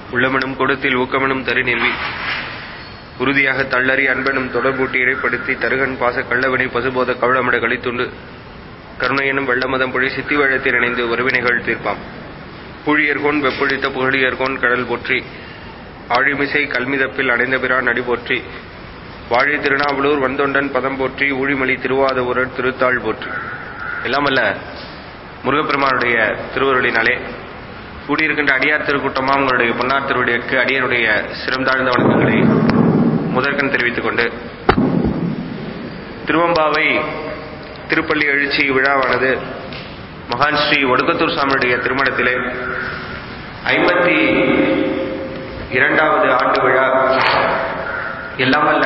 உள்ளமெனும் கொடுத்தில் ஊக்கமெனும் தரு நிறுவி உறுதியாக தள்ளறி அன்பெனும் தொடர்பூட்டி இடைப்படுத்தி தருகன் பாச கள்ளவினை பசுபோத கவளமிட கழித்துண்டு கருணையெனும் வெள்ளமதம் பொழி சித்தி வழத்தில் இணைந்து உறவினைகள் தீர்ப்பாம் புழியர்கோன் வெப்பொழித்த புகழியர்கோன் கடல் போற்றி ஆழிமிசை கல்மிதப்பில் அடைந்த பிரான் அடி போற்றி வாழி திருநாவலூர் வந்தொண்டன் பதம் போற்றி ஊழிமலி திருவாதூரர் திருத்தாள் போற்றி எல்லாமல்ல முருகப்பெருமானுடைய திருவருளினாலே கூடியிருக்கின்ற அடியார் திருக்கூட்டமா உங்களுடைய பொன்னார் திருவடிக்கு அடியனுடைய சிரம் தாழ்ந்த வணக்கங்களை முதற்கண் தெரிவித்துக் கொண்டு திருவம்பாவை திருப்பள்ளி எழுச்சி விழாவானது மகான் ஸ்ரீ ஒடுக்கத்தூர் சாமியுடைய திருமணத்திலே ஐம்பத்தி இரண்டாவது ஆண்டு விழா எல்லாம் வல்ல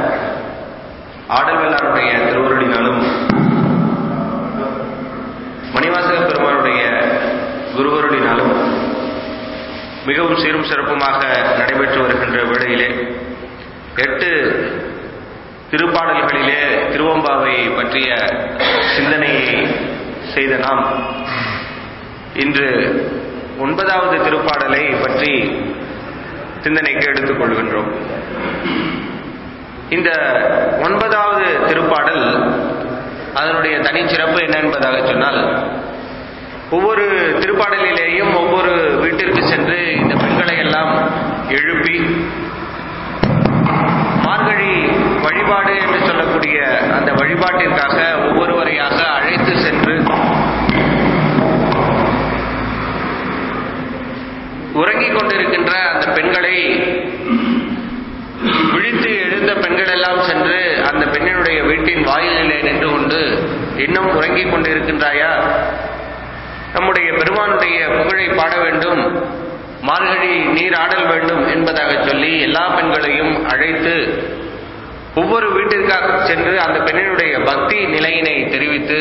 ஆடல் வல்லாருடைய திருவருளினாலும் மணிவாசக பெருமானுடைய குருவருளினாலும் மிகவும் சீரும் சிறப்புமாக நடைபெற்று வருகின்ற வேளையிலே எட்டு திருப்பாடல்களிலே திருவம்பாவை பற்றிய சிந்தனையை செய்த நாம் இன்று ஒன்பதாவது திருப்பாடலை பற்றி சிந்தனைக்கு எடுத்துக் கொள்கின்றோம் இந்த ஒன்பதாவது திருப்பாடல் அதனுடைய தனிச்சிறப்பு என்ன என்பதாக சொன்னால் ஒவ்வொரு திருப்பாடலிலேயும் ஒவ்வொரு வீட்டிற்கு சென்று இந்த பெண்களை எல்லாம் எழுப்பி மார்கழி வழிபாடு என்று சொல்லக்கூடிய அந்த வழிபாட்டிற்காக ஒவ்வொருவரையாக அழைத்து சென்று உறங்கிக் கொண்டிருக்கின்ற அந்த பெண்களை விழித்து எழுந்த பெண்கள் எல்லாம் சென்று அந்த பெண்ணினுடைய வீட்டின் வாயிலிலே நின்று கொண்டு இன்னும் உறங்கிக் கொண்டிருக்கின்றாயா நம்முடைய பெருமானுடைய புகழை பாட வேண்டும் மார்கழி நீர் ஆடல் வேண்டும் என்பதாக சொல்லி எல்லா பெண்களையும் அழைத்து ஒவ்வொரு வீட்டிற்காக சென்று அந்த பெண்ணினுடைய பக்தி நிலையினை தெரிவித்து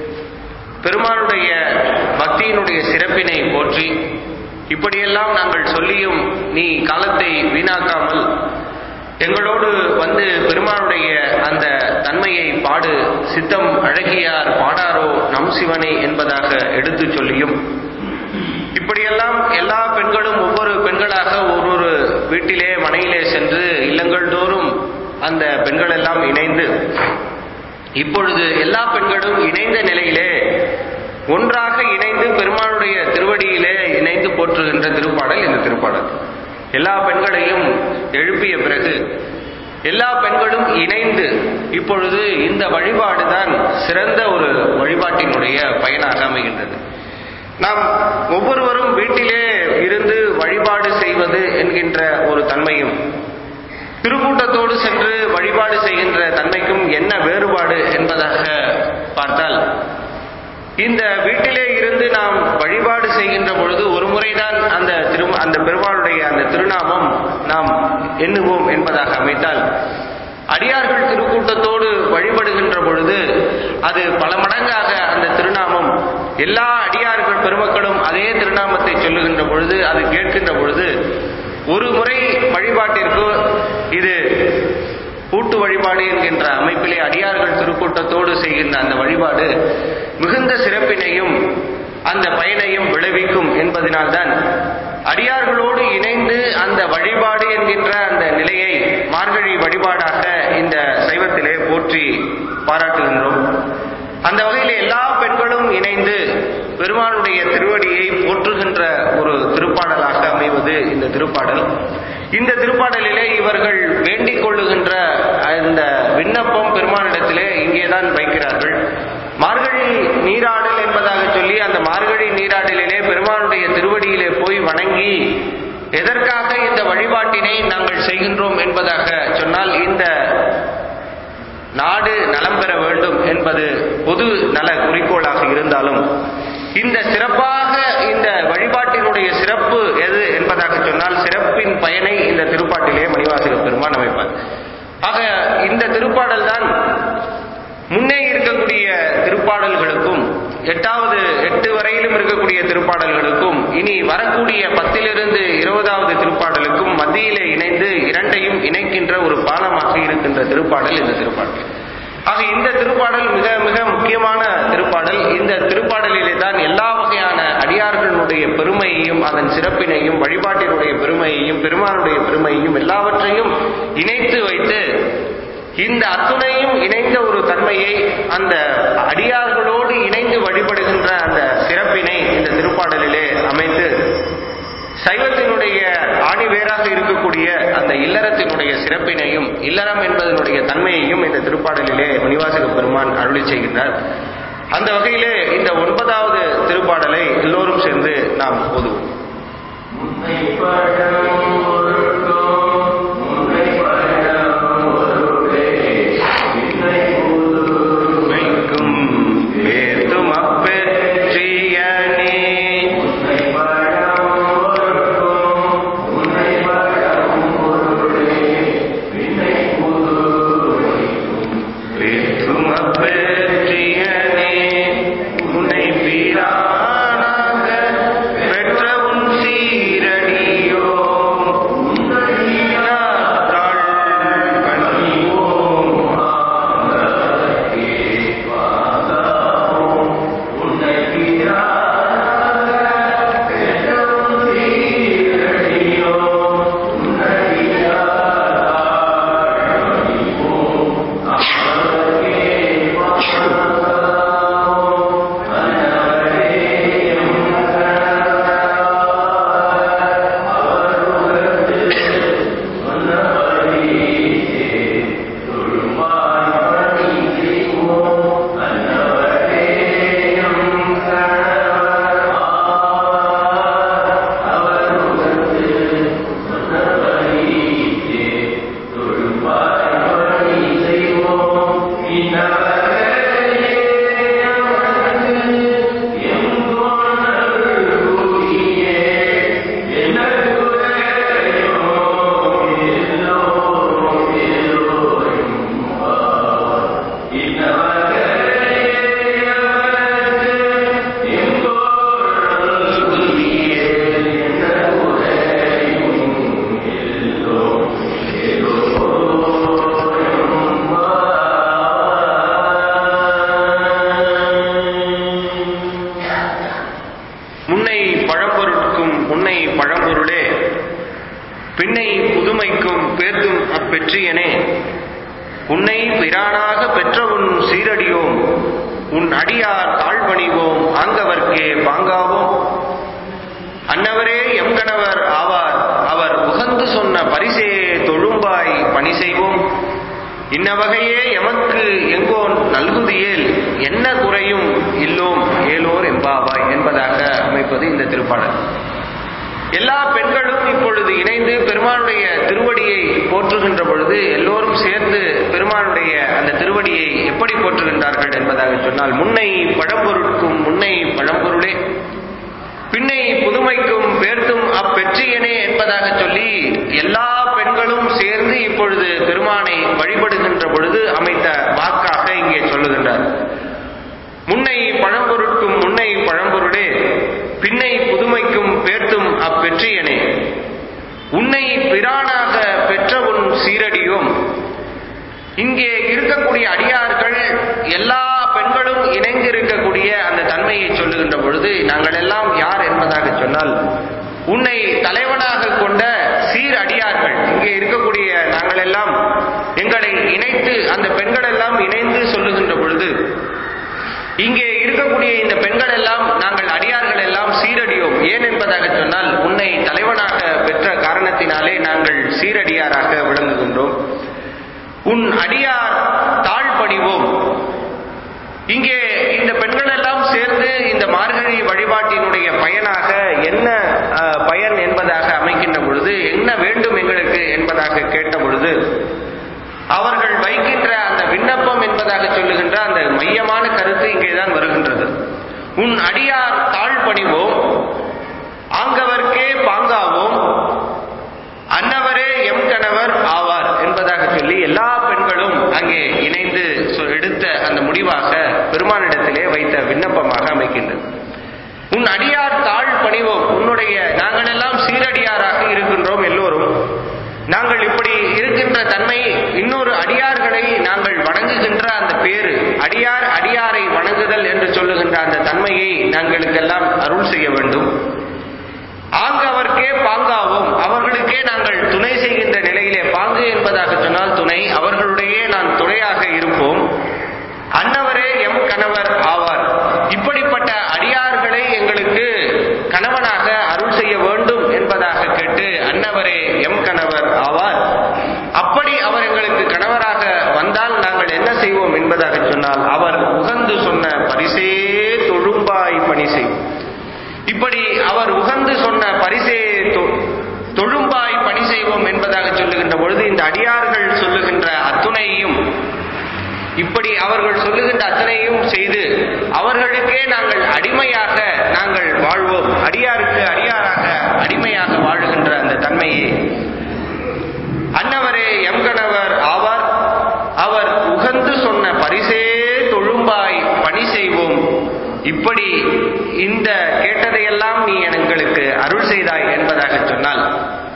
பெருமானுடைய பக்தியினுடைய சிறப்பினை போற்றி இப்படியெல்லாம் நாங்கள் சொல்லியும் நீ காலத்தை வீணாக்காமல் எங்களோடு வந்து பெருமானுடைய அந்த தன்மையை பாடு சித்தம் அழகியார் பாடாரோ நம் சிவனை என்பதாக எடுத்து சொல்லியும் இப்படியெல்லாம் எல்லா பெண்களும் ஒவ்வொரு பெண்களாக ஒவ்வொரு வீட்டிலே மனையிலே சென்று இல்லங்கள் தோறும் அந்த பெண்கள் எல்லாம் இணைந்து இப்பொழுது எல்லா பெண்களும் இணைந்த நிலையிலே ஒன்றாக இணைந்து பெருமானுடைய திருவடியிலே இணைந்து போற்றுகின்ற திருப்பாடல் இந்த திருப்பாடல் எல்லா பெண்களையும் எழுப்பிய பிறகு எல்லா பெண்களும் இணைந்து இப்பொழுது இந்த வழிபாடுதான் சிறந்த ஒரு வழிபாட்டினுடைய பயனாக அமைகின்றது நாம் ஒவ்வொருவரும் வீட்டிலே இருந்து வழிபாடு செய்வது என்கின்ற ஒரு தன்மையும் திருக்கூட்டத்தோடு சென்று வழிபாடு செய்கின்ற தன்மைக்கும் என்ன வேறுபாடு என்பதாக பார்த்தால் இந்த வீட்டிலே இருந்து நாம் வழிபாடு செய்கின்ற பொழுது ஒரு முறைதான் அந்த திரு அந்த பெருமாளுடைய அந்த திருநாமம் நாம் எண்ணுவோம் என்பதாக அமைத்தால் அடியார்கள் திருக்கூட்டத்தோடு வழிபடுகின்ற பொழுது அது பல மடங்காக அந்த திருநாமம் எல்லா அடியார்கள் பெருமக்களும் அதே திருநாமத்தை சொல்லுகின்ற பொழுது அது கேட்கின்ற பொழுது ஒரு முறை வழிபாட்டிற்கு இது கூட்டு வழிபாடு என்கின்ற அமைப்பிலே அடியார்கள் திருக்கூட்டத்தோடு செய்கின்ற அந்த வழிபாடு மிகுந்த சிறப்பினையும் அந்த பயனையும் விளைவிக்கும் என்பதனால்தான் அடியார்களோடு இணைந்து அந்த வழிபாடு என்கின்ற அந்த நிலையை மார்கழி வழிபாடாக இந்த சைவத்திலே போற்றி பாராட்டுகின்றோம் அந்த வகையில் எல்லா பெண்களும் இணைந்து பெருமானுடைய திருவடியை போற்றுகின்ற ஒரு திருப்பாடலாக அமைவது இந்த திருப்பாடல் இந்த திருப்பாடலிலே இவர்கள் வேண்டிக் கொள்ளுகின்ற அந்த விண்ணப்பம் பெருமானிடத்திலே இங்கேதான் வைக்கிறார்கள் மார்கழி நீராடல் என்பதாக சொல்லி அந்த மார்கழி நீராடலிலே பெருமானுடைய திருவடியிலே போய் வணங்கி எதற்காக இந்த வழிபாட்டினை நாங்கள் செய்கின்றோம் என்பதாக சொன்னால் இந்த நாடு நலம் பெற வேண்டும் என்பது பொது நல குறிக்கோளாக இருந்தாலும் இந்த சிறப்பாக இந்த வழிபாட்டினுடைய சிறப்பு எது என்பதாக சொன்னால் சிறப்பின் பயனை இந்த திருப்பாட்டிலே மணிவாசக பெருமான் அமைப்பார் ஆக இந்த திருப்பாடல் தான் முன்னே இருக்கக்கூடிய திருப்பாடல்களுக்கும் எட்டாவது எட்டு வரையிலும் இருக்கக்கூடிய திருப்பாடல்களுக்கும் இனி வரக்கூடிய பத்திலிருந்து இருபதாவது திருப்பாடலுக்கும் மத்தியிலே இணைந்து இரண்டையும் இணைக்கின்ற ஒரு பாலமாக இருக்கின்ற திருப்பாடல் இந்த திருப்பாடல் ஆக இந்த திருப்பாடல் மிக மிக முக்கியமான திருப்பாடல் இந்த திருப்பாடலிலே தான் எல்லா வகையான அடியார்களுடைய பெருமையையும் அதன் சிறப்பினையும் வழிபாட்டினுடைய பெருமையையும் பெருமானுடைய பெருமையையும் எல்லாவற்றையும் இணைத்து வைத்து இந்த அத்துணையும் இணைந்த ஒரு தன்மையை அந்த அடியார்களோடு இணைந்து வழிபடுகின்ற அந்த சிறப்பினை இந்த திருப்பாடலிலே அமைத்து சைவத்தினுடைய ஆணிவேராக இருக்கக்கூடிய அந்த இல்லறத்தினுடைய சிறப்பினையும் இல்லறம் என்பதனுடைய தன்மையையும் இந்த திருப்பாடலிலே முனிவாசக பெருமான் அருளி செய்கின்றார் அந்த வகையிலே இந்த ஒன்பதாவது திருப்பாடலை எல்லோரும் சேர்ந்து நாம் ஓதுவோம் மைக்கும் பேத்தும் அப்பெற்றியனே பேத்தும் அப்பெற்றியனே உன்னை பீரானாக பெற்ற உன் சீரடியோ உன்னையாத்தாள் பணிவோம் முன்னை பழம்பொருட்கும் முன்னை பழம்பொருளே பின்னை புதுமைக்கும் பேர்த்தும் அப்பெற்றியனே உன்னை பிரானாக பெற்ற உன் சீரடியோம் உன் அடியார் தாழ்பணிவோம் ஆங்கவர்க்கே பாங்காவோம் அன்னவரே எம்கணவர் ஆவார் அவர் உகந்து சொன்ன பரிசே தொழும்பாய் பணி செய்வோம் இன்னவகையே எமக்கு எங்கோன் நல்குதியேல் என்ன குறையும் இல்லோம் ஏலோர் எம்பாவாய் என்பதாக அமைப்பது இந்த திருப்பாடல் எல்லா பெண்களும் இப்பொழுது இணைந்து பெருமானுடைய திருவடியை போற்றுகின்ற பொழுது எல்லோரும் சேர்ந்து பெருமானுடைய அந்த திருவடியை எப்படி போற்றுகின்றார்கள் என்பதாக சொன்னால் முன்னை பழம்பொருட்கும் முன்னை பழம்பொருளே பின்னை புதுமைக்கும் பேர்த்தும் அப்பெற்றியனே என்பதாக சொல்லி எல்லா பெண்களும் சேர்ந்து இப்பொழுது பெருமானை வழிபடுகின்ற பொழுது அமைத்த வாக்காக இங்கே சொல்லுகின்றார் முன்னை பழம்பொருட்கும் முன்னை பழம்பொருளே பின்னை புதுமைக்கும் பேர்த்தும் அப்பெற்றியனே உன்னை பிரானாக பெற்ற உன் சீரடியும் இங்கே இருக்கக்கூடிய அடியார்கள் எல்லா பெண்களும் இணைந்து இருக்கக்கூடிய அந்த தன்மையை சொல்லுகின்ற பொழுது நாங்கள் எல்லாம் யார் என்பதாக சொன்னால் உன்னை தலைவனாக கொண்ட சீர் அடியார்கள் இங்கே இருக்கக்கூடிய நாங்கள் எல்லாம் எங்களை இணைத்து அந்த பெண்கள் எல்லாம் இணைந்து சொல்லுகின்ற பொழுது இங்கே இருக்கக்கூடிய இந்த பெண்கள் எல்லாம் நாங்கள் அடியார்கள் எல்லாம் சீரடியோம் ஏன் என்பதாக சொன்னால் உன்னை தலைவனாக பெற்ற காரணத்தினாலே நாங்கள் சீரடியாராக விளங்குகின்றோம் உன் அடியார் தாழ்பணிவோம் இங்கே இந்த பெண்கள் எல்லாம் சேர்ந்து இந்த மார்கழி வழிபாட்டினுடைய பயனாக என்ன அஹ், பயன் என்பதாக அமைக்கின்ற பொழுது என்ன வேண்டும் எங்களுக்கு என்பதாக கேட்ட பொழுது அவர்கள் வைக்கின்ற அந்த விண்ணப்பம் என்பதாக சொல்லுகின்ற அந்த மையமான கருத்து இங்கேதான் வருகின்றது உன் அடியார் தாழ்பணிவோம் ஆங்கவர்க்கே பாங்காவோம் அன்னவரே எம் கணவர் ஆவார் என்பதாக சொல்லி எல்லா பெண்களும் அங்கே இணைந்து சொ- எடுத்த அந்த முடிவாக பெருமானிடத்திலே வைத்த விண்ணப்பமாக அமைக்கின்றது உன் அடியார் தாழ் பணிவோம் உன்னுடைய நாங்கள் எல்லாம் சீரடியாராக இருக்கின்றோம் எல்லோரும் நாங்கள் இப்படி இருக்கின்ற தன்மை இன்னொரு அடியார்களை நாங்கள் வணங்குகின்ற அந்த பேரு அடியார் அடியாரை வணங்குதல் என்று சொல்லுகின்ற அந்த தன்மையை நாங்களுக்கெல்லாம் அருள் செய்ய வேண்டும் ஆங்கவர்க்கே பாங்க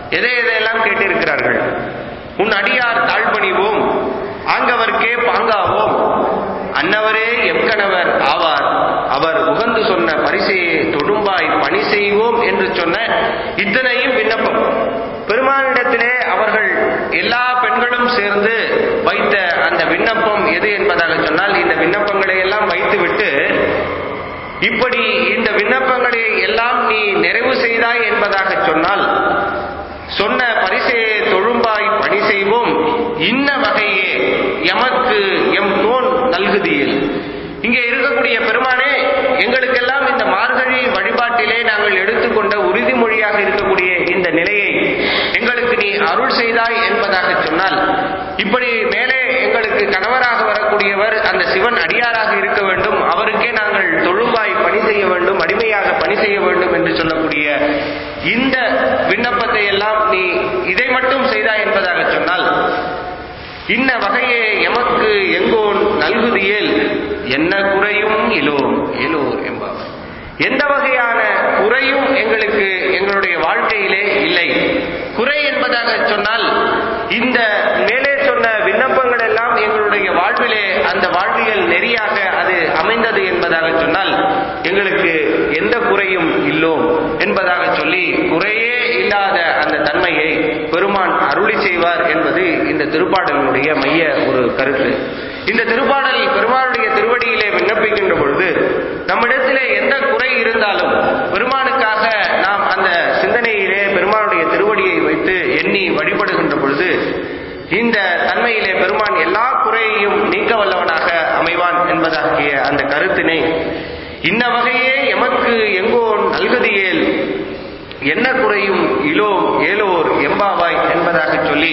எதை எதையெல்லாம் கேட்டிருக்கிறார்கள் உன் அடியார் தாழ்பணிவோம் ஆங்கவர்க்கே பாங்காவோம் அன்னவரே எம்கணவர் ஆவார் அவர் உகந்து சொன்ன பரிசையை தொடும்பாய் பணி செய்வோம் என்று சொன்ன இத்தனையும் விண்ணப்பம் பெருமானிடத்திலே அவர்கள் எல்லா பெண்களும் சேர்ந்து வைத்த அந்த விண்ணப்பம் எது என்பதாக சொன்னால் இந்த விண்ணப்பங்களை எல்லாம் வைத்துவிட்டு இப்படி இந்த விண்ணப்பங்களை எல்லாம் நீ நிறைவு செய்தாய் என்பதாக சொன்னால் சொன்ன பரிசையை தொழும்பாய் பணி செய்வோம் இன்ன வகையே எமக்கு எம் தோன் நல்குதியில் இங்கே இருக்கக்கூடிய பெருமானே எங்களுக்கெல்லாம் இந்த மார்கழி வழிபாட்டிலே நாங்கள் எடுத்துக்கொண்ட உறுதிமொழியாக இருக்கக்கூடிய இந்த நிலையை எங்களுக்கு நீ அருள் செய்தாய் என்பதாக சொன்னால் இப்படி மேலே எங்களுக்கு கணவராக வரக்கூடியவர் அந்த சிவன் அடியாராக இருக்க வேண்டும் அவருக்கே நாங்கள் தொழும்பாய் பணி செய்ய வேண்டும் அடிமையாக பணி செய்ய வேண்டும் என்று சொல்லக்கூடிய இந்த விண்ணப்பத்தை எல்லாம் நீ இதை மட்டும் செய்தாய் என்பதாக சொன்னால் இன்ன வகையே எமக்கு எங்கோன் நல்குதியேல் என்ன குறையும் இலோம் இலோர் என்பவர் எந்த வகையான குறையும் எங்களுக்கு எங்களுடைய வாழ்க்கையிலே இல்லை குறை என்பதாக சொன்னால் இந்த மேலே சொன்ன விண்ணப்பங்கள் எல்லாம் எங்களுடைய வாழ்விலே அந்த வாழ்வியல் நெறியாக அது அமைந்தது என்பதாக சொன்னால் எங்களுக்கு எந்த குறையும் இல்லோம் என்பதாக சொல்லி குறையே இல்லாத அந்த தன்மையை பெருமான் அருளி செய்வார் என்பது இந்த திருப்பாடலினுடைய மைய ஒரு கருத்து இந்த திருப்பாடல் பெருமானுடைய திருவடியிலே விண்ணப்பிக்கின்ற பொழுது நம்மிடத்திலே எந்த குறை இருந்தாலும் பெருமானுக்காக நாம் அந்த சிந்தனையிலே பெருமானுடைய திருவடியை வைத்து எண்ணி வழிபடுகின்ற பொழுது இந்த தன்மையிலே பெருமான் எல்லா குறையையும் நீக்க வல்லவனாக அமைவான் என்பதாகிய அந்த கருத்தினை இன்ன வகையே எமக்கு எங்கோ நல்கதியேல் என்ன குறையும் இலோம் ஏலோர் எம்பாவாய் என்பதாக சொல்லி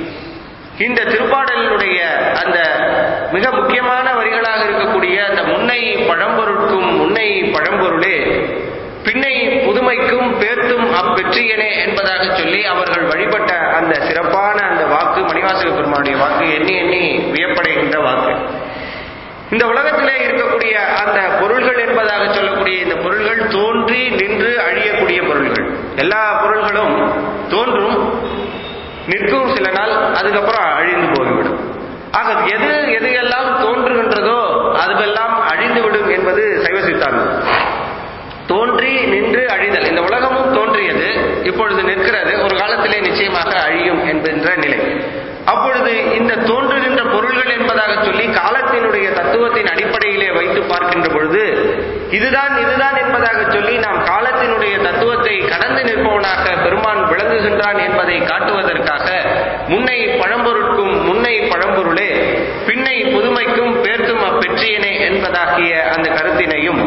இந்த திருப்பாடலினுடைய அந்த மிக முக்கியமான வரிகளாக இருக்கக்கூடிய அந்த முன்னை பழம்பொருட்கும் முன்னை பழம்பொருளே பின்னை புதுமைக்கும் பேர்த்தும் அப்பெற்றியனே என்பதாக சொல்லி அவர்கள் வழிபட்ட அந்த சிறப்பான அந்த வாக்கு மணிவாசக பெருமானுடைய வாக்கு எண்ணி எண்ணி வியப்படைகின்ற வாக்கு இந்த உலகத்திலே இருக்கக்கூடிய அந்த பொருள்கள் என்பதாக சொல்லக்கூடிய இந்த பொருள்கள் தோன்றி நின்று அழியக்கூடிய பொருள்கள் எல்லா பொருள்களும் தோன்றும் நிற்கும் சில நாள் அதுக்கப்புறம் அழிந்து போய்விடும் ஆக எது எது எல்லாம் தோன்றுகின்றதோ அதுவெல்லாம் அழிந்துவிடும் என்பது சைவ சித்தாந்தம் தோன்றி நின்று அழிதல் இந்த உலகமும் தோன்றியது இப்பொழுது நிற்கிறது ஒரு காலத்திலே நிச்சயமாக அழியும் என்கின்ற நிலை அப்பொழுது இந்த தோன்றுகின்ற பொருள்கள் என்பதாக சொல்லி காலத்தினுடைய தத்துவத்தின் அடிப்படையிலே வைத்து பார்க்கின்ற பொழுது இதுதான் இதுதான் என்பதாக சொல்லி நாம் காலத்தினுடைய தத்துவத்தை கடந்து நிற்பவனாக பெருமான் விளங்குகின்றான் என்பதை காட்டுவதற்காக முன்னை பழம்பொருட்கும் முன்னை பழம்பொருளே பின்னை புதுமைக்கும் பேர்த்தும் அப்பெற்றியனே என்பதாகிய அந்த கருத்தினையும்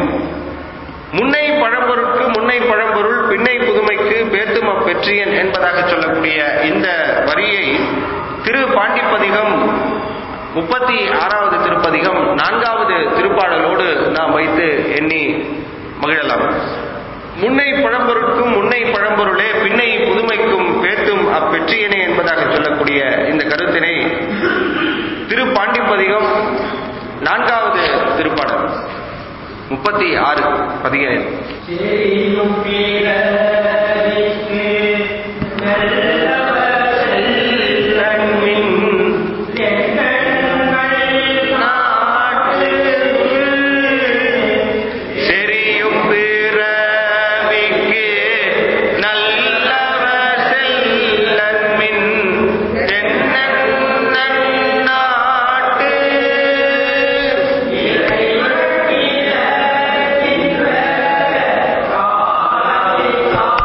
முன்னை பழம்பொருட்கு முன்னை பழம்பொருள் பின்னை புதுமைக்கு பேர்த்தும் அப்பெற்றியன் என்பதாக சொல்லக்கூடிய இந்த வரியை திரு பாண்டிப்பதிகம் முப்பத்தி ஆறாவது திருப்பதிகம் நான்காவது திருப்பாடலோடு நாம் வைத்து எண்ணி மகிழலாம் முன்னை பழம்பொருட்கும் முன்னை பழம்பொருளே பின்னை புதுமைக்கும் பேர்த்தும் அப்பெற்றியனே என்பதாக சொல்லக்கூடிய இந்த கருத்தினை திரு பாண்டிப்பதிகம் நான்காவது திருப்பாடல் முப்பத்தி ஆறு பதிகேழு செய்யும் பிறவிக்கு நல்லவர் செல்லன்மின் செரியும் பிறவிக்கு நல்லவ செல்லன்மின் தென்னன் நாட்டு இறைவன்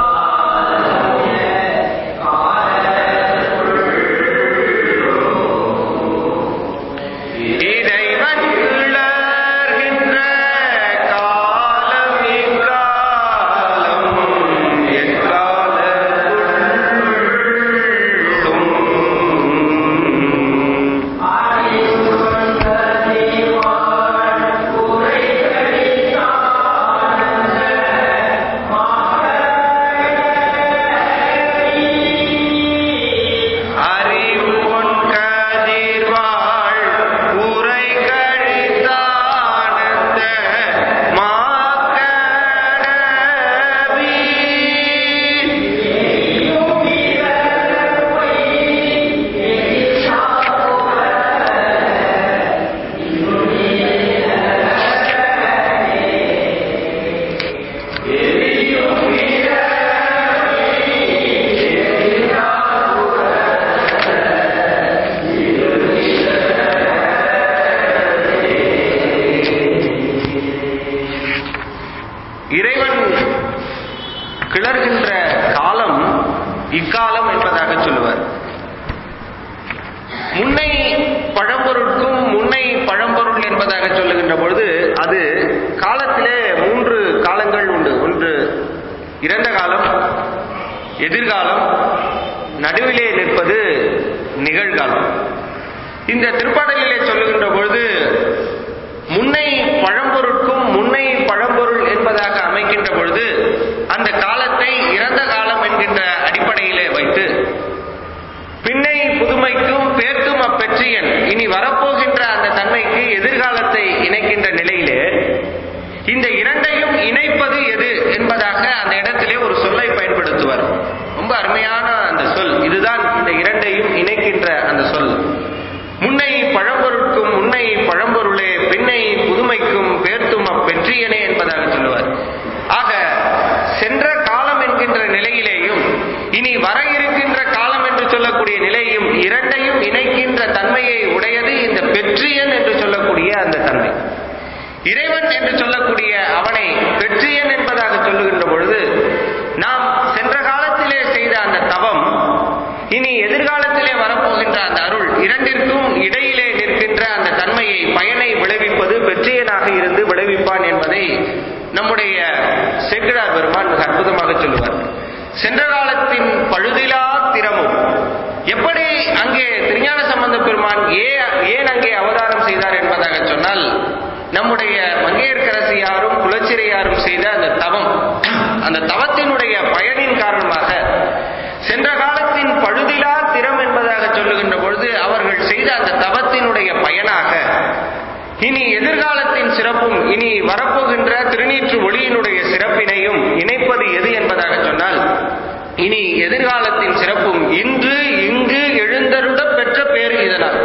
இக்காலம் என்பதாக சொல்லுவார் முன்னை பழம்பொருட்கும் முன்னை பழம்பொருள் என்பதாக சொல்லுகின்ற பொழுது அது காலத்திலே மூன்று காலங்கள் உண்டு ஒன்று இறந்த காலம் எதிர்காலம் நடுவிலே நிற்பது நிகழ்காலம் இந்த திருப்பாடலிலே சொல்லுகின்ற பொழுது முன்னை பழம்பொருட்கும் முன்னை பழம்பொருள் என்பதாக அமைக்கின்ற பொழுது அந்த காலத்தை இறந்த காலம் என்கின்ற அடிப்படையிலே வைத்து பின்னை புதுமைக்கும் பேர்த்தும் அப்பெற்றியன் இனி வரப்போகின்ற அந்த தன்மைக்கு எதிர்காலத்தை இணைக்கின்ற நிலையிலே இந்த இரண்டையும் இணைப்பது எது என்பதாக அந்த இடத்திலே ஒரு சொல்லை பயன்படுத்துவார் ரொம்ப அருமையான அந்த சொல் இதுதான் இந்த இரண்டையும் இணைக்கின்ற அந்த சொல் முன்னை பழம்பொருட்கும் முன்னை பழம்பொருளே பின்னை புதுமைக்கும் பேர்த்தும் அப்பெற்றியனே என்பதாக சொல்லுவார் ஆக சென்ற காலம் என்கின்ற நிலையிலேயும் இனி வர இருக்கின்ற காலம் என்று சொல்லக்கூடிய நிலையும் இரண்டையும் இணைக்கின்ற தன்மையை உடையது இந்த பெற்றியன் என்று சொல்லக்கூடிய அந்த தன்மை இறைவன் என்று சொல்லக்கூடிய அவனை பெற்றியன் என்பதாக சொல்லுகின்ற பொழுது நாம் சென்ற காலத்திலே செய்த அந்த தவம் இனி எதிர்காலத்திலே வரப்போகின்ற அந்த அருள் இரண்டிற்கும் இடையிலே நிற்கின்ற அந்த தன்மையை பயனை விளைவிப்பது பெற்றியனாக இருந்து விளைவிப்பான் என்பதை நம்முடைய சேக்கிழார் பெருமான் மிக அற்புதமாக சொல்லுவார் சென்ற காலத்தின் பழுதிலா திறமும் எப்படி அங்கே திருஞான சம்பந்த பெருமான் ஏ ஏன் அங்கே அவதாரம் செய்தார் என்பதாக சொன்னால் நம்முடைய மங்கையர்க்கரசியாரும் குலச்சிரையாரும் செய்த அந்த தவம் அந்த தவத்தினுடைய பயனின் காரணமாக சென்ற காலத்தின் பழுதிலா திறம் என்பதாக சொல்லுகின்ற பொழுது அவர்கள் செய்த அந்த தவத்தினுடைய பயனாக இனி எதிர்காலத்தின் சிறப்பும் இனி வரப்போகின்ற திருநீற்று ஒளியினுடைய சிறப்பினையும் இணைப்பது எது என்பதாக சொன்னால் இனி எதிர்காலத்தின் சிறப்பும் இன்று இங்கு எழுந்தருட பெற்ற பேரு இதனால்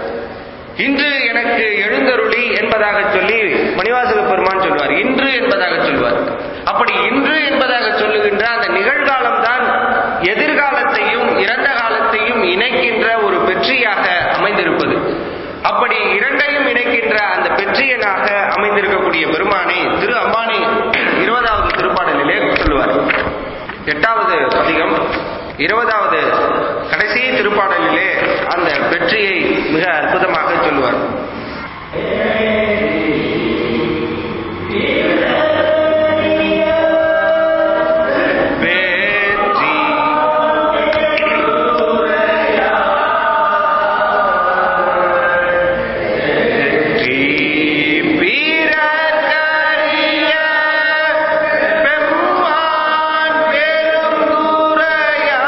இன்று எனக்கு எழுந்தருளி என்பதாக சொல்லி மணிவாசக பெருமான் சொல்வார் இன்று என்பதாக சொல்வார் அப்படி இன்று என்பதாக சொல்லுகின்ற அந்த நிகழ்காலம் தான் எதிர்காலத்தையும் இறந்த காலத்தையும் இணைக்கின்ற ஒரு வெற்றியாக அமைந்திருப்பது அப்படி இரண்டையும் இணைக்கின்ற அந்த பெற்றியனாக அமைந்திருக்கக்கூடிய பெருமானை திரு அம்பானி இருபதாவது திருப்பாடலிலே சொல்லுவார் எட்டாவது பதிகம் இருபதாவது கடைசி திருப்பாடலிலே அந்த வெற்றியை மிக அற்புதமாக சொல்லுவார் வெற்றி வெற்றி பிறக்கரிய பெம்மான் பெருங்குறையா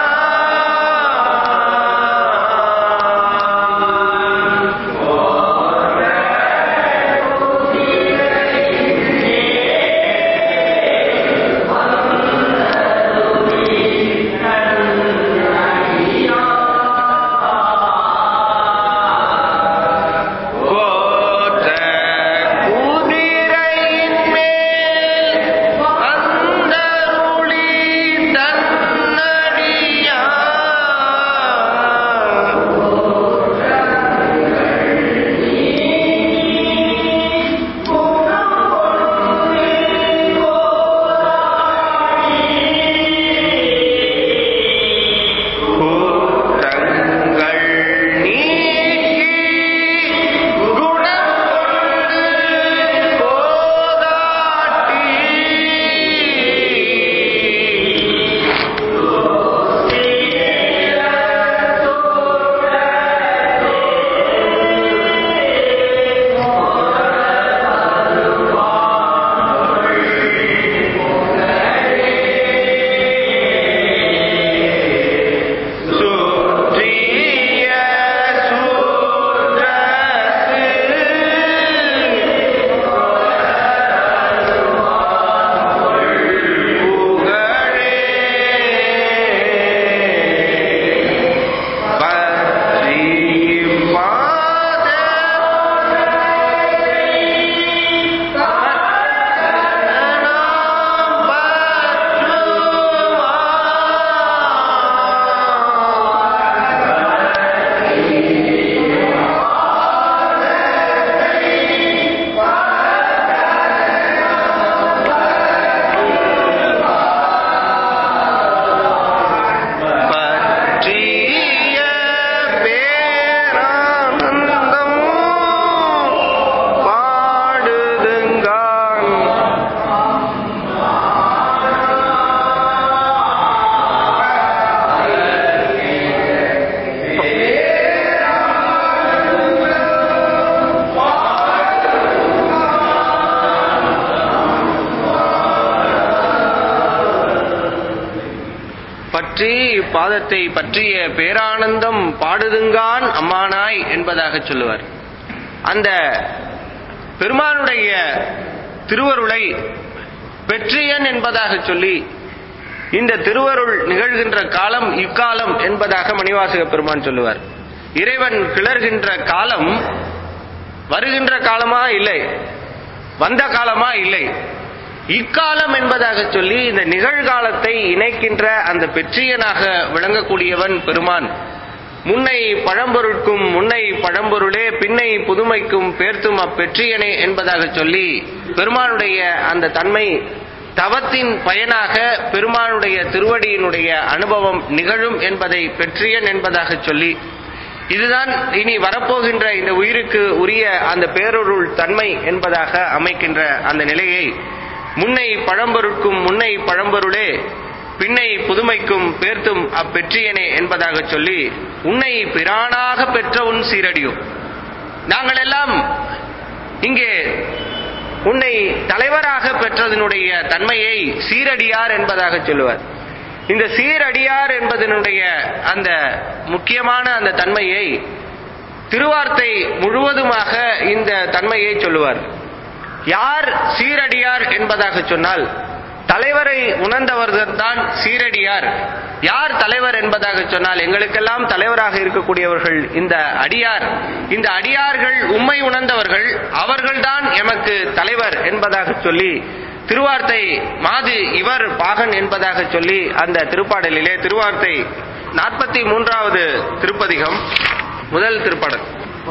பாதத்தை பற்றிய பேரானந்தம் பாடுதுங்கான் அம்மானாய் என்பதாக சொல்லுவார் அந்த பெருமானுடைய திருவருளை பெற்றியன் என்பதாக சொல்லி இந்த திருவருள் நிகழ்கின்ற காலம் இக்காலம் என்பதாக மணிவாசக பெருமான் சொல்லுவார் இறைவன் கிளர்கின்ற காலம் வருகின்ற காலமா இல்லை வந்த காலமா இல்லை இக்காலம் என்பதாக சொல்லி இந்த நிகழ்காலத்தை இணைக்கின்ற அந்த பெற்றியனாக விளங்கக்கூடியவன் பெருமான் முன்னை பழம்பொருட்கும் முன்னை பழம்பொருளே பின்னை புதுமைக்கும் பேர்த்தும் அப்பெற்றியனே என்பதாக சொல்லி பெருமானுடைய அந்த தன்மை தவத்தின் பயனாக பெருமானுடைய திருவடியினுடைய அனுபவம் நிகழும் என்பதை பெற்றியன் என்பதாக சொல்லி இதுதான் இனி வரப்போகின்ற இந்த உயிருக்கு உரிய அந்த பேரொருள் தன்மை என்பதாக அமைக்கின்ற அந்த நிலையை முன்னை பழம்பொருட்கும் முன்னை பழம்பொருளே பின்னை புதுமைக்கும் பேர்த்தும் அப்பெற்றியனே என்பதாக சொல்லி உன்னை பிரானாக பெற்ற உன் சீரடியும் நாங்கள் எல்லாம் இங்கே உன்னை தலைவராக பெற்றதனுடைய தன்மையை சீரடியார் என்பதாக சொல்லுவார் இந்த சீரடியார் என்பதனுடைய அந்த முக்கியமான அந்த தன்மையை திருவார்த்தை முழுவதுமாக இந்த தன்மையை சொல்லுவார் யார் சீரடியார் என்பதாக சொன்னால் தலைவரை உணர்ந்தவர்கள் தான் சீரடியார் யார் தலைவர் என்பதாக சொன்னால் எங்களுக்கெல்லாம் தலைவராக இருக்கக்கூடியவர்கள் இந்த அடியார் இந்த அடியார்கள் உண்மை உணர்ந்தவர்கள் அவர்கள்தான் எமக்கு தலைவர் என்பதாக சொல்லி திருவார்த்தை மாது இவர் பாகன் என்பதாக சொல்லி அந்த திருப்பாடலிலே திருவார்த்தை நாற்பத்தி மூன்றாவது திருப்பதிகம் முதல் திருப்பாடல்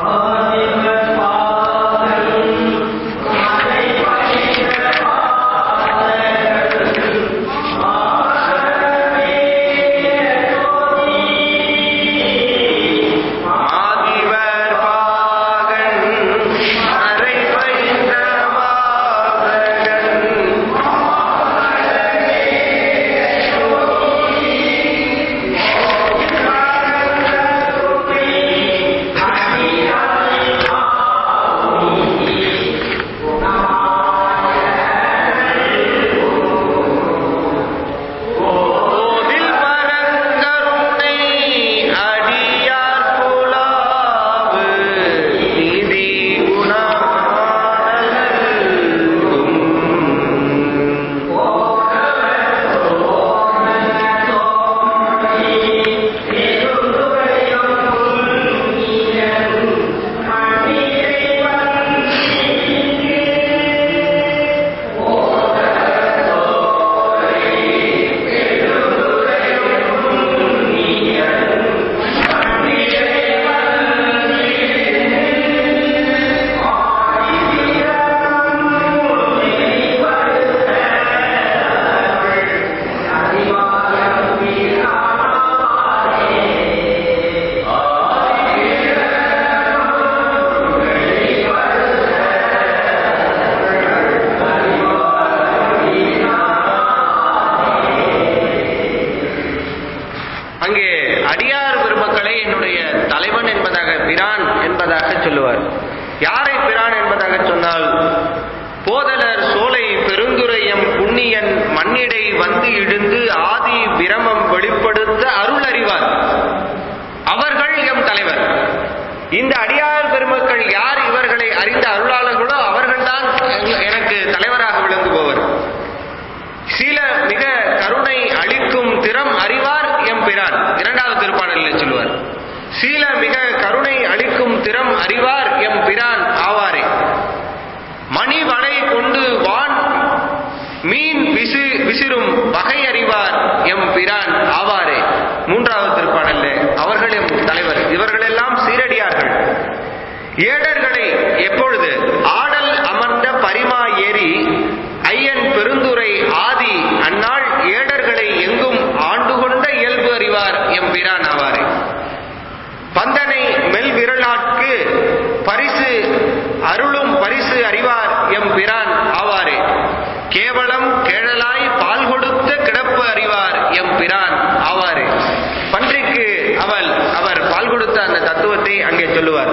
ஆதிவர் பாகன் அரை பயின்ற மாதகன் கோதில் பரங்கருணை அடியார் புலாவு நீதி அங்கே அடியார் பெருமக்களை என்னுடைய தலைவன் என்பதாக பிரான் என்பதாக சொல்லுவார் யாரை பிரான் என்பதாக சொன்னால் போதலர் சோலை பெருந்துரையம் புண்ணியன் மண்ணிடை வந்து இழுந்து ஆதி பிரமம் வெளிப்படுத்த அருள் அறிவார் அவர்கள் எம் தலைவர் இந்த அடியார் பெருமக்கள் யார் இவர்களை அறிந்த அருளாளர்களோ அவர்கள்தான் எனக்கு தலைவராக விளங்குபவர் சில மிக கருணை அளிக்கும் திறம் அறிவார் எம்பிரான் இரண்டாவது திருப்பாடலில் சொல்லுவார் சீல மிக கருணை அளிக்கும் திறம் அறிவார் எம் பிரான் ஆவாரே மணி வளை கொண்டு வான் மீன் விசு விசிறும் வகை அறிவார் எம் பிரான் ஆவாரே மூன்றாவது திருப்பாடல்ல அவர்கள் எம் தலைவர் இவர்களெல்லாம் சீரடியார்கள் ஏடர்களை எப்பொழுது ஆடல் அமர்ந்த பரிமா ஏறி ஐயன் பெருந்துரை ஆதி அந்நாள் ஏடர்களை எங்கும் ஆண்டு கொண்ட இயல்பு அறிவார் எம் பிரான் ஆவாரே பந்தனை மெல் விரலாட்கு பரிசு அருளும் பரிசு அறிவார் எம் பிரான் ஆவாரே கேவலம் கேழலாய் பால் கொடுத்த கிடப்பு அறிவார் எம் பிரான் ஆவாரே பன்றிக்கு அவள் அவர் பால் கொடுத்த அந்த தத்துவத்தை அங்கே சொல்லுவார்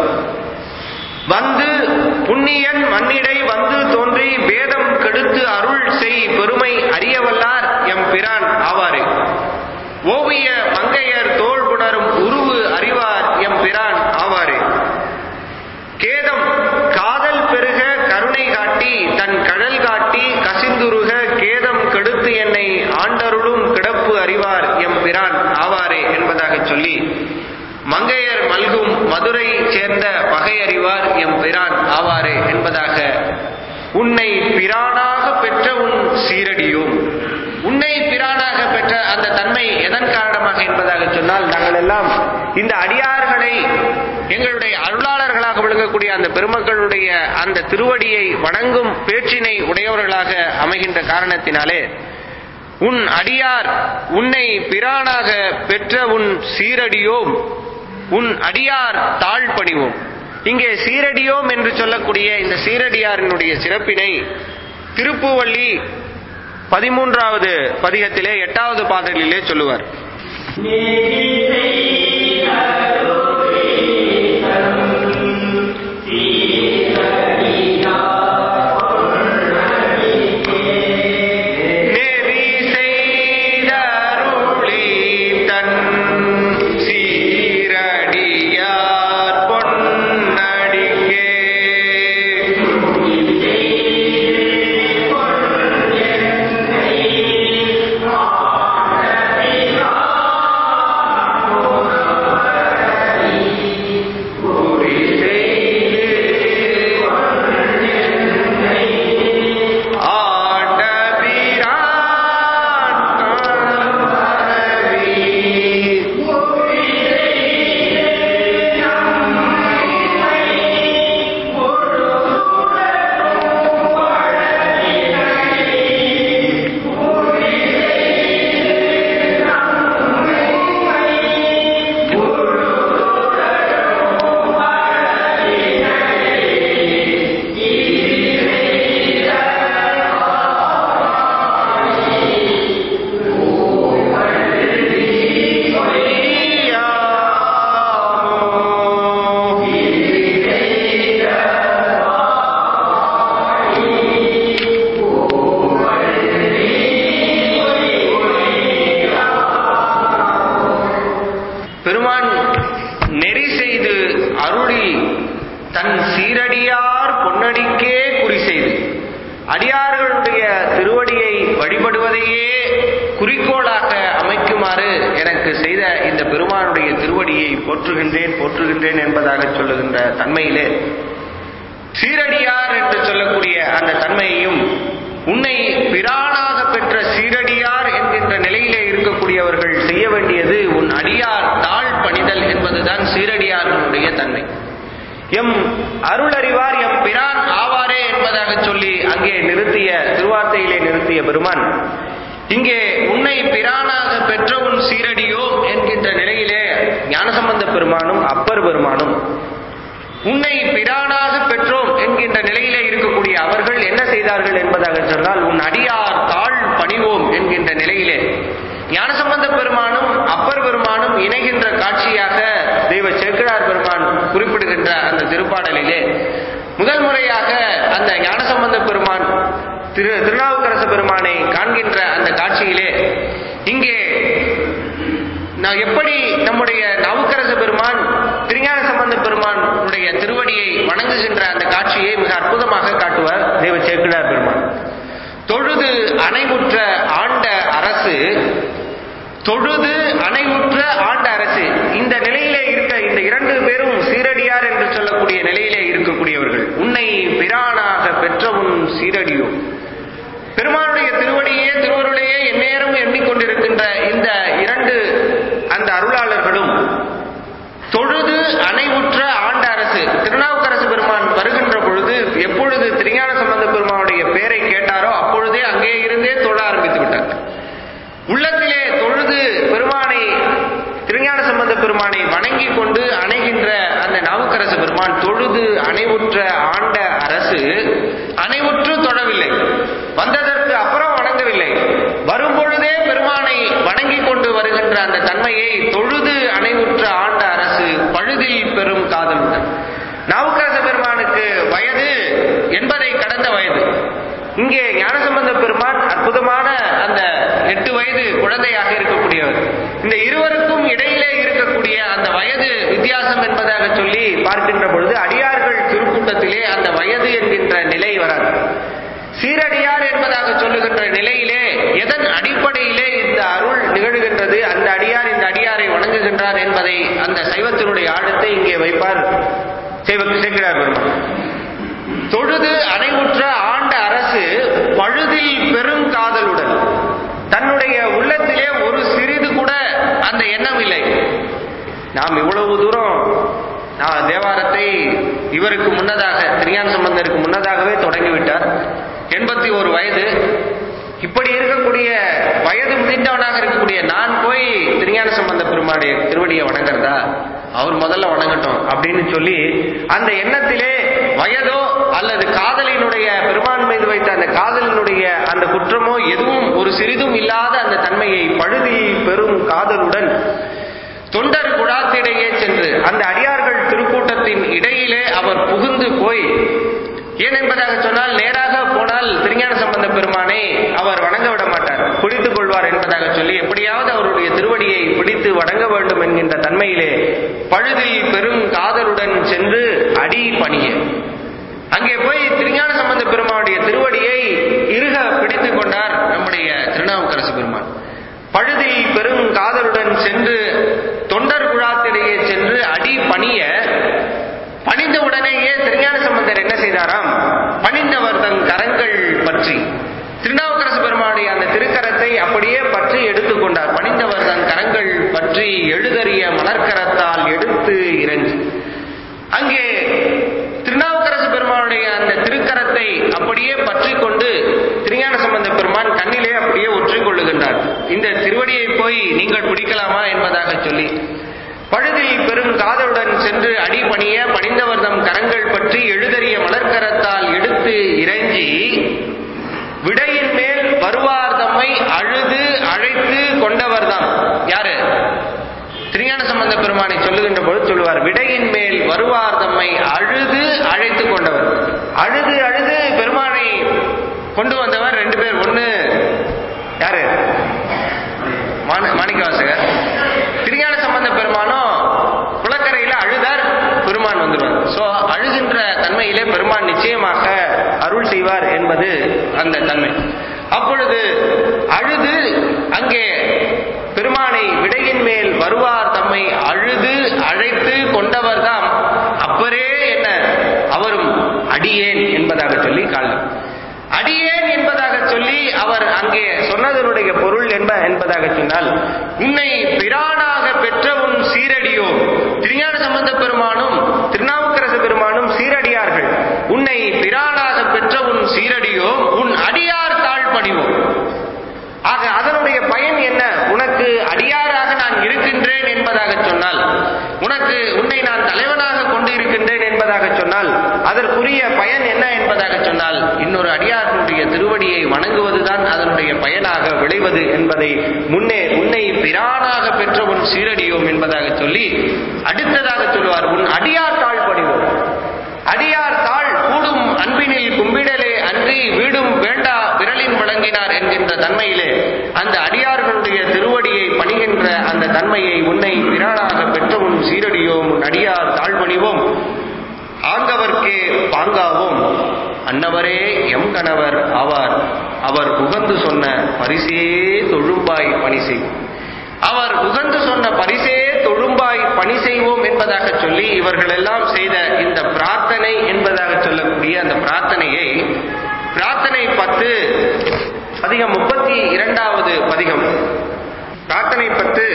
வந்து புண்ணியன் மண்ணிடை வந்து தோன்றி வேதம் கெடுத்து அருள் செய் பெருமை அறியவல்லார் எம் பிரான் ஆவாரே ஓவிய மங்கையர் தோள் புணரும் உருவு அறிவார் எம் பிரான் ஆவாரே கேதம் காதல் பெருக கருணை காட்டி தன் கடல் காட்டி கசிந்துருக கேதம் கெடுத்து என்னை ஆண்டருளும் கிடப்பு அறிவார் எம் பிரான் ஆவாரே என்பதாக சொல்லி மங்கையர் மல்கும் மதுரை சேர்ந்த பகை அறிவார் எம் பிரான் ஆவாரே என்பதாக உன்னை பிரானாக பெற்ற உன் சீரடியும் உன்னை பிரானாக பெற்ற அந்த தன்மை எதன் காரணமாக என்பதாக சொன்னால் நாங்கள் எல்லாம் இந்த அடியார்களை எங்களுடைய அருளாளர்களாக விளங்கக்கூடிய அந்த பெருமக்களுடைய அந்த திருவடியை வணங்கும் பேச்சினை உடையவர்களாக அமைகின்ற காரணத்தினாலே உன் அடியார் உன்னை பிரானாக பெற்ற உன் சீரடியோம் உன் அடியார் தாழ் பணிவோம் இங்கே சீரடியோம் என்று சொல்லக்கூடிய இந்த சீரடியாரினுடைய சிறப்பினை திருப்புவள்ளி பதிமூன்றாவது பதிகத்திலே எட்டாவது பாடலிலே சொல்லுவார் நெறி செய்தருளி தன் சீரடியார் பொன்னடிக்கே பெருமான் நெறி செய்து அருளி தன் சீரடியார் பொன்னடிக்கே குறி செய்து அடியார்களுடைய திருவடியை வழிபடுவதையே குறிக்கோளாக அமைக்குமாறு எனக்கு செய்த இந்த பெருமானுடைய திருவடியை போற்றுகின்றேன் போற்றுகின்றேன் என்பதாக சொல்லுகின்ற தன்மையிலே சீரடியார் என்று சொல்லக்கூடிய அந்த தன்மையையும் உன்னை பிரானாக பெற்ற சீரடியார் என்கின்ற நிலையிலே இருக்கக்கூடியவர்கள் செய்ய வேண்டியது உன் அடியார் தாழ் பணிதல் என்பதுதான் சீரடியார்களுடைய தன்மை எம் அருளறிவார் எம் பிரான் ஆவாரே என்பதாக சொல்லி அங்கே நிறுத்திய திருவார்த்தையிலே நிறுத்திய பெருமான் இங்கே உன்னை பிரானாக பெற்ற உன் சீரடியோ என்கின்ற நிலையிலே ஞானசம்பந்த பெருமானும் அப்பர் பெருமானும் உன்னை பிரானாக பெற்றோம் என்கின்ற நிலையிலே இருக்கக்கூடிய அவர்கள் என்ன செய்தார்கள் என்பதாக சொன்னால் உன் அடியார் தாழ் பணிவோம் என்கின்ற நிலையிலே ஞானசம்பந்த பெருமானும் அப்பர் பெருமானும் இணைகின்ற காட்சியாக தெய்வ சேக்கிழார் பெருமான் குறிப்பிடுகின்ற அந்த திருப்பாடலிலே முதல் முறையாக அந்த ஞானசம்பந்த பெருமான் திரு திருநாவுக்கரச பெருமானை காண்கின்ற அந்த காட்சியிலே இங்கே நான் எப்படி நம்முடைய நாவுக்கரச பெருமான் திருஞான சம்பந்த பெருமானுடைய திருவடியை வணங்குகின்ற அந்த காட்சியை மிக அற்புதமாக காட்டுவார் தெய்வ சேக்கிழார் பெருமான் தொழுது அணைவுற்ற ஆண்ட அரசு தொழுது அணைவுற்ற ஆண்ட அரசு இந்த நிலையிலே இருக்க இந்த இரண்டு பேரும் சீரடியார் என்று சொல்லக்கூடிய நிலையிலே இருக்கக்கூடியவர்கள் உன்னை பிரானாக பெற்ற உன் சீரடியோ பெருமானுடைய திருவடியே திருவருளையே எந்நேரம் எண்ணிக்கொண்டிருக்கின்ற இந்த இரண்டு அந்த அருளாளர்களும் தொழுது அணைவுற்ற ஆண்ட அரசு திருநாவுக்கரசு பெருமான் வருகின்ற பொழுது எப்பொழுது திருஞான சம்பந்த பெருமானுடைய பெயரை கேட்டாரோ அப்பொழுதே அங்கே இருந்தே தொழ ஆரம்பித்து விட்டார் உள்ளத்திலே தொழுது பெருமானை திருஞான சம்பந்த பெருமானை வணங்கி கொண்டு அணைகின்ற அந்த நாவுக்கரசு பெருமான் தொழுது அணைவுற்ற ஆண்ட அரசு அணைவுற்று தொழவில்லை வந்ததற்கு அப்புறம் வணங்கவில்லை வரும்பொழுதே பெருமானை வணங்கி கொண்டு வருகின்ற அந்த தன்மையை தொழுது அணைவுற்ற ஆண்ட அரசு பழுதில் பெரும் காதலுடன் நாவுக்கரச பெருமானுக்கு வயது எண்பதை கடந்த வயது இங்கே ஞானசம்பந்த பெருமான் அற்புதமான அந்த எட்டு வயது குழந்தையாக இருக்கக்கூடியவர் இந்த இருவருக்கும் இடையிலே இருக்கக்கூடிய அந்த வயது வித்தியாசம் என்பதாக சொல்லி பார்க்கின்ற பொழுது அடியார்கள் திருக்கூட்டத்திலே அந்த வயது என்கின்ற நிலை வராது சீரடியார் என்பதாக சொல்லுகின்ற நிலையிலே எதன் அடிப்படையிலே இந்த அருள் நிகழ்கின்றது அந்த அடியார் இந்த அடியாரை வணங்குகின்றார் என்பதை அந்த சைவத்தினுடைய ஆழத்தை இங்கே வைப்பார் செய்வ- சேர்க்கிறார் பெருமாள் தொழுது அணைவுற்ற ஆண்ட அரசு பழுதில் பெருங்காதலுடன் தன்னுடைய உள்ளத்திலே ஒரு சிறிது கூட அந்த எண்ணம் இல்லை நாம் இவ்வளவு தூரம் நான் தேவாரத்தை இவருக்கு முன்னதாக திருஞான சம்பந்தருக்கு முன்னதாகவே தொடங்கிவிட்டார் எண்பத்தி ஒரு வயது இப்படி இருக்கக்கூடிய வயது முதிர்ந்தவனாக இருக்கக்கூடிய நான் போய் திருஞான சம்பந்த பெருமாடைய திருவடியை வணங்குறதா அவர் முதல்ல வணங்கட்டும் அப்படின்னு சொல்லி அந்த எண்ணத்திலே வயதோ அல்லது காதலினுடைய பெருமான் மீது வைத்த அந்த காதலினுடைய அந்த குற்றமோ எதுவும் ஒரு சிறிதும் இல்லாத அந்த தன்மையை பழுதில் பெரும் காதலுடன் தொண்டர் குழாத்திடையே சென்று அந்த அடியார்கள் திருக்கூட்டத்தின் இடையிலே அவர் புகுந்து போய் ஏன் என்பதாக சொன்னால் நேராக போனால் திருஞான சம்பந்த பெருமானை அவர் வணங்க விட மாட்டார் பிடித்துக் கொள்வார் என்பதாக சொல்லி எப்படியாவது அவருடைய திருவடியை பிடித்து வணங்க வேண்டும் என்கின்ற தன்மையிலே பழுதில் பெரும் காதலுடன் சென்று அடி பணிய அங்கே போய் திருஞான சம்பந்த பெருமானுடைய திருவடியை இருக பிடித்துக் கொண்டார் நம்முடைய திருநாவுக்கரசு பெருமான் பழுதில் பெரும் காதலுடன் சென்று தொண்டர் குழாத்திடையே சென்று அடி பணிய பணிந்த உடனேயே திருஞான சம்பந்தர் என்ன செய்தாராம் பணிந்தவர் தன் கரங்கள் பற்றி திருநாவுக்கரசு பெருமானுடைய அந்த திருக்கரத்தை அப்படியே பற்றி எடுத்துக்கொண்டார் பணிந்தவர் தன் கரங்கள் பற்றி எழுதறிய மலர்க்கரத்தால் எடுத்து இறங்கி அங்கே திருநாவுக்கரசு பெருமானுடைய அந்த திருக்கரத்தை அப்படியே பற்றி கொண்டு திருஞான சம்பந்த பெருமான் கண்ணிலே அப்படியே ஒற்றிக் கொள்ளுகின்றார் இந்த திருவடியை போய் நீங்கள் பிடிக்கலாமா என்பதாக சொல்லி பழுதில் பெரும் காதலுடன் சென்று அடி பணிய பணிந்தவர் தம் கரங்கள் பற்றி எழுதறிய மலர்க்கரத்தால் எடுத்து இறைஞ்சி விடையின் மேல் வருவார் தம்மை அழுது அழைத்து கொண்டவர்தாம் யாரு திருஞான சம்பந்த பெருமானை சொல்லுகின்ற பொழுது சொல்லுவார் விடையின் மேல் வருவார் தம்மை அழுது அழைத்து கொண்டவர் அழுது அழுது பெருமானை கொண்டு வந்தவர் ரெண்டு பேர் ஒண்ணு யாரு மாண- மாணிக்கவாசகர் திருஞான சம்பந்த பெருமானும் குளக்கரையில அழுதார் பெருமான் வந்துடுவார் சோ அழுகின்ற தன்மையிலே பெருமான் நிச்சயமாக அருள் செய்வார் என்பது அந்த தன்மை அப்பொழுது அழுது அங்கே பெருமானை விடையின் மேல் வருவார் தம்மை அழுது அழைத்து கொண்டவர்தாம் அப்பரே என்ன அவரும் அடியேன் என்பதாக சொல்லி காலம் அடியேன் என்பதாக சொல்லி அவர் அங்கே சொன்னதனுடைய பொருள் என்ப என்பதாக சொன்னால் உன்னை பிரானாக பெற்ற உன் சீரடியோ திருஞான சம்பந்த பெருமானும் திருநாவுக்கரசு பெருமானும் சீரடியார்கள் உன்னை பிரானாக பெற்ற உன் சீரடியோ உன் அடியார் தாழ் பணிவோம் ஆக அதனுடைய பயன் என்ன உனக்கு அடியாராக நான் இருக்கின்றேன் என்பதாக சொன்னால் உனக்கு உன்னை நான் தலைவனாக கொண்டு இருக்கின்றேன் என்பதாக சொன்னால் அதற்குரிய பயன் என்ன என்பதாக சொன்னால் இன்னொரு அடியார்களுடைய திருவடியை வணங்குவதுதான் அதனுடைய பயனாக விளைவது என்பதை முன்னே உன்னை பிரானாக பெற்ற உன் சீரடியோம் என்பதாக சொல்லி அடுத்ததாக சொல்லுவார் உன் அடியார் தாழ் பணிவோம் அடியார் தாழ் கூடும் அன்பினில் கும்பிடலே அன்றி வீடும் வேண்டா விரலின் வழங்கினார் என்கின்ற தன்மையிலே அந்த அடியார்களுடைய திருவடியை பணிகின்ற அந்த தன்மையை உன்னை பிரானாக பெற்ற உன் சீரடியோம் உன் அடியார் தாழ்வணிவோம் ஆங்கவர்க்கே பாங்காவோம் அன்னவரே எம் கணவர் ஆவார் அவர் உகந்து சொன்ன பரிசே தொழும்பாய் பணி செய்வோம் அவர் உகந்து சொன்ன பரிசே தொழும்பாய் பணி செய்வோம் என்பதாக சொல்லி இவர்கள் எல்லாம் செய்த இந்த பிரார்த்தனை என்பதாக சொல்லக்கூடிய அந்த பிரார்த்தனையை பிரார்த்தனை பத்து பதிகம் முப்பத்தி இரண்டாவது பதிகம் பிரார்த்தனை பத்து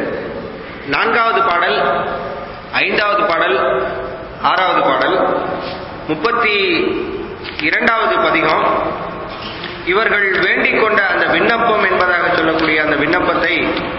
நான்காவது பாடல் ஐந்தாவது பாடல் ஆறாவது பாடல் முப்பத்தி இரண்டாவது பதிகம் இவர்கள் வேண்டிக் கொண்ட அந்த விண்ணப்பம் என்பதாக சொல்லக்கூடிய அந்த விண்ணப்பத்தை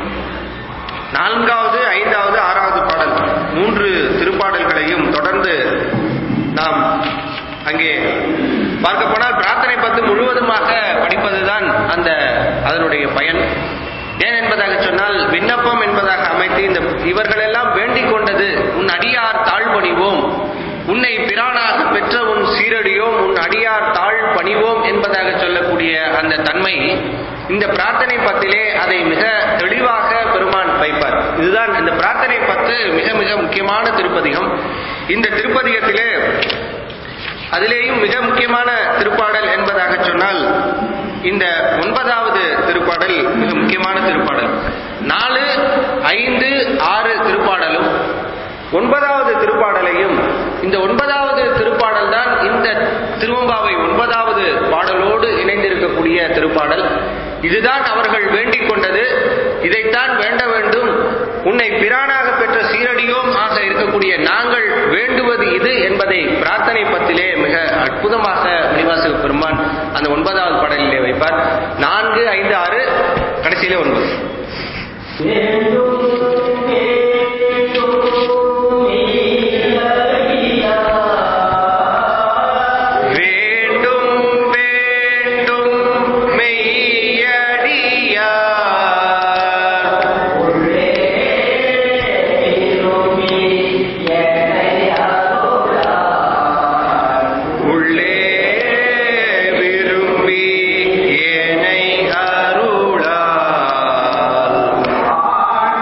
நான்காவது ஐந்தாவது ஆறாவது பாடல் மூன்று திருப்பாடல்களையும் தொடர்ந்து நாம் அங்கே பார்க்க போனால் பிரார்த்தனை பத்து முழுவதுமாக படிப்பதுதான் அந்த அதனுடைய பயன் ஏன் என்பதாக சொன்னால் விண்ணப்பம் என்பதாக அமைத்து இந்த இவர்கள் எல்லாம் வேண்டிக் கொண்டது உன் அடியார் தாழ்பணிவோம் உன்னை பிரானாக பெற்ற உன் சீரடியோம் உன் அடியார் தாழ் பணிவோம் என்பதாக சொல்லக்கூடிய அந்த தன்மை இந்த பிரார்த்தனை பத்திலே அதை மிக தெளிவாக பெருமான் வைப்பார் இதுதான் இந்த பிரார்த்தனை பத்து மிக மிக முக்கியமான திருப்பதிகம் இந்த திருப்பதிகத்திலே அதிலேயும் மிக முக்கியமான திருப்பாடல் என்பதாக சொன்னால் இந்த ஒன்பதாவது திருப்பாடல் மிக முக்கியமான திருப்பாடல் நாலு ஐந்து ஆறு திருப்பாடலும் ஒன்பதாவது திருப்பாடலையும் இந்த ஒன்பதாவது திருப்பாடல் தான் இந்த திருவம்பாவை ஒன்பதாவது பாடலோடு இணைந்திருக்கக்கூடிய திருப்பாடல் இதுதான் அவர்கள் வேண்டிக் கொண்டது இதைத்தான் வேண்ட வேண்டும் உன்னை பிரானாக பெற்ற சீரடியோம் ஆக இருக்கக்கூடிய நாங்கள் வேண்டுவது இது என்பதை பிரார்த்தனை பத்திலே மிக அற்புதமாக மணிவாசக பெருமான் அந்த ஒன்பதாவது பாடலிலே வைப்பார் நான்கு ஐந்து ஆறு கடைசியிலே ஒன்பது வேண்டும் வேண்டும் மெய்யடியார் உள்ளே விரும்பி ஏனை அருளால்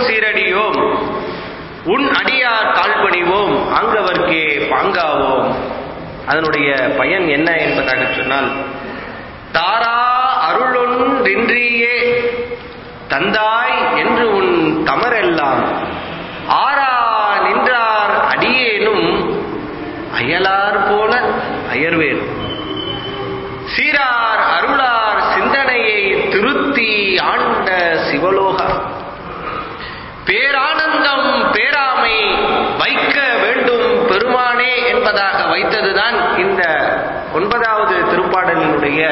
சீரடியோம் உன் அடியார் தாழ்பணிவோம் அங்கவர்க்கே பாங்காவோம் அதனுடைய பயன் என்ன என்பதாக சொன்னால் தாரா அருளொன்றின்றியே தந்தாய் என்று உன் தமரெல்லாம் ஆரா நின்றார் அடியேனும் அயலார் போல அயர்வேன் சீரார் அருளார் சிந்தனையை திருத்தி ஆண்ட சிவலோகா பேரானந்தம் பேராமை வைக்க வேண்டும் பெருமானே என்பதாக வைத்ததுதான் இந்த ஒன்பதாவது திருப்பாடலினுடைய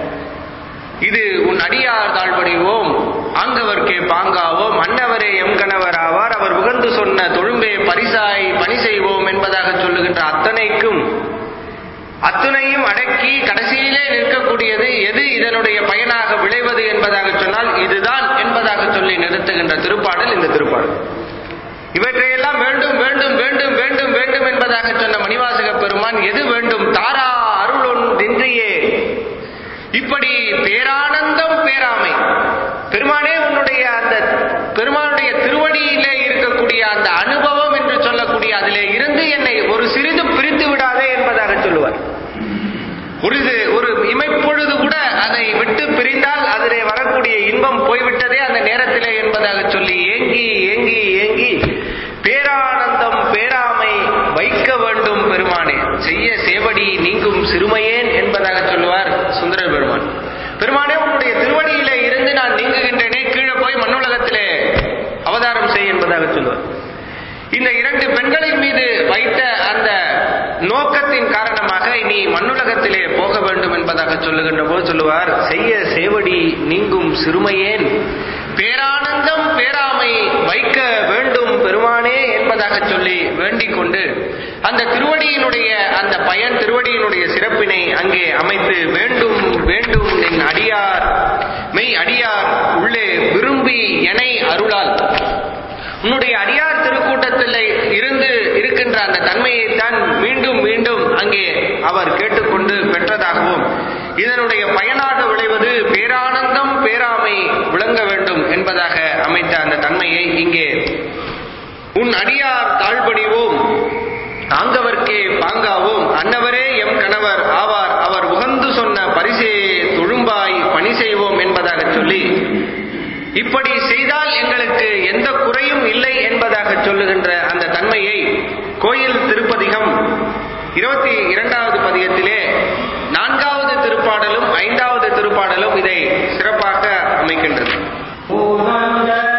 இது உன் அடியார் தாழ்படிவோம் ஆங்கவர்க்கே பாங்காவோம் அன்னவரே எம் கணவர் ஆவார் அவர் உகந்து சொன்ன தொழும்பே பரிசாய் பணி செய்வோம் என்பதாக சொல்லுகின்ற அத்தனைக்கும் அத்துணையும் அடக்கி கடைசியிலே நிற்கக்கூடியது எது இதனுடைய பயனாக விளைவது என்பதாக சொன்னால் இதுதான் என்பதாக சொல்லி நிறுத்துகின்ற திருப்பாடல் இந்த திருப்பாடல் இவற்றையெல்லாம் வேண்டும் வேண்டும் வேண்டும் வேண்டும் வேண்டும் என்பதாக சொன்ன மணிவாசக பெருமான் எது வேண்டும் தாரா அருளொன் தின்றியே இப்படி பேரானந்தம் பேராமை பெருமானே உன்னுடைய அந்த பெருமானுடைய திருவடியிலே இருக்கக்கூடிய அந்த அனுபவம் என்று சொல்லக்கூடிய அதிலே இருந்து என்னை ஒரு சிறிது பிரித்து விடாதே என்பதாக சொல்லுவார் ஒரு இது- ஒரு இமைப்பொழுது கூட அதை விட்டு பிரிந்தால் அதிலே வரக்கூடிய இன்பம் போய்விட்டதே அந்த நேரத்திலே என்பதாக சொல்லி ஏங்கி ஏங்கி ஏங்கி பேரானந்தம் பேராமை வைக்க வேண்டும் பெருமானே செய்ய சேவடி நீங்கும் சிறுமையேன் என்பதாக சொல்லுவார் சுந்தர பெருமான் பெருமானே உன்னுடைய திருவடியிலே இருந்து நான் நீங்குகின்றேனே கீழே போய் மண்ணுலகத்திலே அவதாரம் செய் என்பதாக சொல்லுவார் இந்த இரண்டு பெண்களின் மீது வைத்த அந்த நோக்கத்தின் காரணமாக நீ மண்ணுலகத்திலே போக வேண்டும் என்பதாக சொல்லுகின்ற போது சொல்லுவார் செய்ய சேவடி நீங்கும் சிறுமையேன் பேரானந்தம் பேராமை வைக்க வேண்டும் பெருமானே என்பதாக சொல்லி வேண்டிக் கொண்டு அந்த திருவடியினுடைய அந்த பயன் திருவடியினுடைய சிறப்பினை அங்கே அமைத்து வேண்டும் வேண்டும் நின் அடியார் மெய் அடியார் உள்ளே விரும்பி எனை அருளால் உன்னுடைய அடியார் திருக்கூட்டத்தில் இருந்து இருக்கின்ற அந்த தன்மையைத்தான் மீண்டும் மீண்டும் அங்கே அவர் கேட்டுக்கொண்டு பெற்றதாகவும் இதனுடைய பயனாக விளைவது பேரானந்தம் பேராமை விளங்க வேண்டும் என்பதாக அமைத்த அந்த தன்மையை இங்கே உன் அடியார் தாழ்படிவோம் ஆங்கவர்க்கே பாங்காவோம் அன்னவரே எம் கணவர் ஆவார் அவர் உகந்து சொன்ன பரிசே தொழும்பாய் பணி செய்வோம் என்பதாக சொல்லி இப்படி செய்தால் எங்களுக்கு எந்த குறையும் இல்லை என்பதாக சொல்லுகின்ற அந்த தன்மையை கோயில் திருப்பதிகம் இருபத்தி இரண்டாவது பதிகத்திலே நான்காவது திருப்பாடலும் ஐந்தாவது திருப்பாடலும் இதை சிறப்பாக அமைக்கின்றது பூதங்கள்